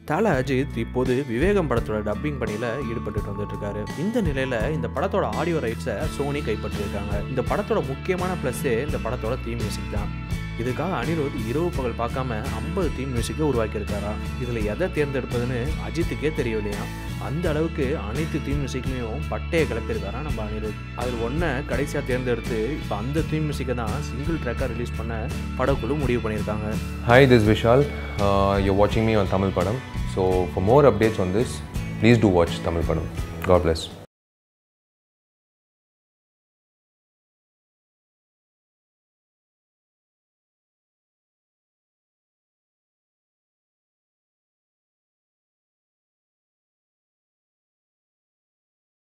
தல அஜித் இப்போது விவேகம் படத்தோட டப்பிங் பணியில் ஈடுபட்டு வந்துட்டு இருக்காரு இந்த நிலையில் இந்த படத்தோட ஆடியோ ரைட்ஸை சோனி கைப்பற்றியிருக்காங்க இந்த படத்தோட முக்கியமான ப்ளஸ்ஸே இந்த படத்தோட தீம் மியூசிக் தான் இதுக்காக அனிருத் இரவு பகல் பார்க்காம ஐம்பது தீம் மியூசிக்கை உருவாக்கியிருக்காரா இதில் எதை தேர்ந்தெடுப்பதுன்னு அஜித்துக்கே தெரியலையா அந்த அளவுக்கு அனைத்து தீம் மியூசிக்லையும் பட்டையை கிளப்பியிருக்காரா நம்ம அனிருத் அதில் ஒன்றை கடைசியாக தேர்ந்தெடுத்து இப்போ அந்த தீம் மியூசிக்கை தான் சிங்கிள் ட்ராக்காக ரிலீஸ் பண்ண படக்குழு முடிவு பண்ணியிருக்காங்க Hi, this is Vishal. Uh, you're watching me on Tamil Padam. So, for more updates on this, please do watch Tamil Padam. God bless.